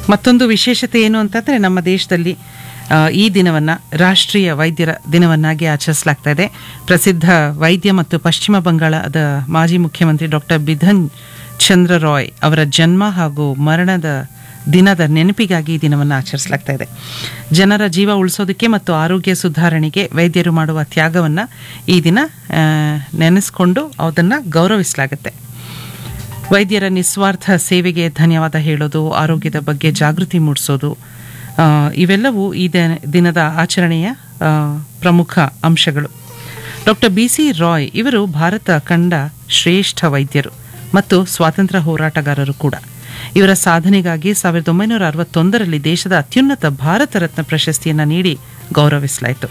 ಮತ್ತೊಂದು ವಿಶೇಷತೆ ಏನು ಅಂತಂದರೆ ನಮ್ಮ ದೇಶದಲ್ಲಿ ಆ, ಈ ದಿನವನ್ನು ರಾಷ್ಟ್ರೀಯ ವೈದ್ಯರ ದಿನವನ್ನಾಗಿ ಆಚರಿಸಲಾಗ್ತಾ ಇದೆ ಪ್ರಸಿದ್ಧ ವೈದ್ಯ ಮತ್ತು ಪಶ್ಚಿಮ ಬಂಗಾಳದ ಮಾಜಿ ಮುಖ್ಯಮಂತ್ರಿ ಡಾಕ್ಟರ್ ಬಿಧನ್ ಚಂದ್ರ ರಾಯ್ ಅವರ ಜನ್ಮ ಹಾಗೂ ಮರಣದ ದಿನದ ನೆನಪಿಗಾಗಿ ಈ ದಿನವನ್ನು ಆಚರಿಸಲಾಗ್ತಾ ಇದೆ ಜನರ ಜೀವ ಉಳಿಸೋದಕ್ಕೆ ಮತ್ತು ಆರೋಗ್ಯ ಸುಧಾರಣೆಗೆ ವೈದ್ಯರು ಮಾಡುವ ತ್ಯಾಗವನ್ನು ಈ ದಿನ ಆ, ನೆನೆಸ್ಕೊಂಡು ಅದನ್ನು ಗೌರವಿಸಲಾಗುತ್ತೆ ವೈದ್ಯರ ನಿಸ್ವಾರ್ಥ ಸೇವೆಗೆ ಧನ್ಯವಾದ ಹೇಳೋದು ಆರೋಗ್ಯದ ಬಗ್ಗೆ ಜಾಗೃತಿ ಮೂಡಿಸೋದು ಆ, ಇವೆಲ್ಲವೂ ಈ ದಿನ- ದಿನದ ಆಚರಣೆಯ ಆ, ಪ್ರಮುಖ ಅಂಶಗಳು ಡಾಕ್ಟರ್ ಬಿ ಸಿ ರಾಯ್ ಇವರು ಭಾರತ ಕಂಡ ಶ್ರೇಷ್ಠ ವೈದ್ಯರು ಮತ್ತು ಸ್ವಾತಂತ್ರ್ಯ ಹೋರಾಟಗಾರರು ಕೂಡ ಇವರ ಸಾಧನೆಗಾಗಿ ಸಾವಿರದ ಒಂಬೈನೂರ ಅರವತ್ತೊಂದರಲ್ಲಿ ದೇಶದ ಅತ್ಯುನ್ನತ ಭಾರತ ರತ್ನ ಪ್ರಶಸ್ತಿಯನ್ನು ನೀಡಿ ಗೌರವಿಸಲಾಯಿತು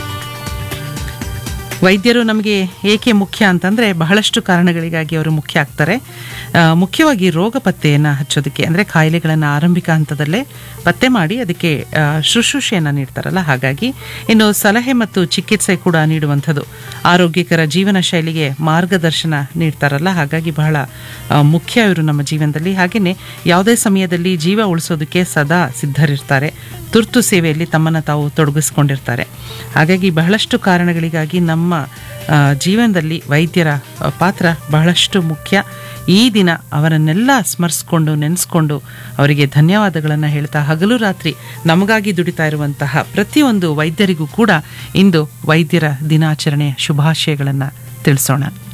ವೈದ್ಯರು ನಮಗೆ ಏಕೆ ಮುಖ್ಯ ಅಂತಂದರೆ ಬಹಳಷ್ಟು ಕಾರಣಗಳಿಗಾಗಿ ಅವರು ಮುಖ್ಯ ಆಗ್ತಾರೆ ಆ, ಮುಖ್ಯವಾಗಿ ರೋಗ ಪತ್ತೆಯನ್ನು ಹಚ್ಚೋದಕ್ಕೆ ಅಂದರೆ ಕಾಯಿಲೆಗಳನ್ನು ಆರಂಭಿಕ ಹಂತದಲ್ಲೇ ಪತ್ತೆ ಮಾಡಿ ಅದಕ್ಕೆ ಆ, ಶುಶ್ರೂಷೆಯನ್ನು ನೀಡ್ತಾರಲ್ಲ ಹಾಗಾಗಿ ಇನ್ನು ಸಲಹೆ ಮತ್ತು ಚಿಕಿತ್ಸೆ ಕೂಡ ನೀಡುವಂಥದ್ದು ಆರೋಗ್ಯಕರ ಜೀವನ ಶೈಲಿಗೆ ಮಾರ್ಗದರ್ಶನ ನೀಡ್ತಾರಲ್ಲ ಹಾಗಾಗಿ ಬಹಳ ಆ, ಮುಖ್ಯ ಇವರು ನಮ್ಮ ಜೀವನದಲ್ಲಿ ಹಾಗೆಯೇ ಯಾವುದೇ ಸಮಯದಲ್ಲಿ ಜೀವ ಉಳಿಸೋದಕ್ಕೆ ಸದಾ ಸಿದ್ಧರಿರ್ತಾರೆ ತುರ್ತು ಸೇವೆಯಲ್ಲಿ ತಮ್ಮನ್ನು ತಾವು ತೊಡಗಿಸ್ಕೊಂಡಿರ್ತಾರೆ ಹಾಗಾಗಿ ಬಹಳಷ್ಟು ಕಾರಣಗಳಿಗಾಗಿ ನಮ್ಮ ಆ, ಜೀವನದಲ್ಲಿ ವೈದ್ಯರ ಆ, ಪಾತ್ರ ಬಹಳಷ್ಟು ಮುಖ್ಯ ಈ ದಿನ ಅವರನ್ನೆಲ್ಲ ಸ್ಮರಿಸ್ಕೊಂಡು ನೆನೆಸ್ಕೊಂಡು ಅವರಿಗೆ ಧನ್ಯವಾದಗಳನ್ನು ಹೇಳ್ತಾ ಹಗಲು ರಾತ್ರಿ ನಮಗಾಗಿ ದುಡಿತಾ ಇರುವಂತಹ ಪ್ರತಿಯೊಂದು ವೈದ್ಯರಿಗೂ ಕೂಡ ಇಂದು ವೈದ್ಯರ ದಿನಾಚರಣೆಯ ಶುಭಾಶಯಗಳನ್ನು ತಿಳಿಸೋಣ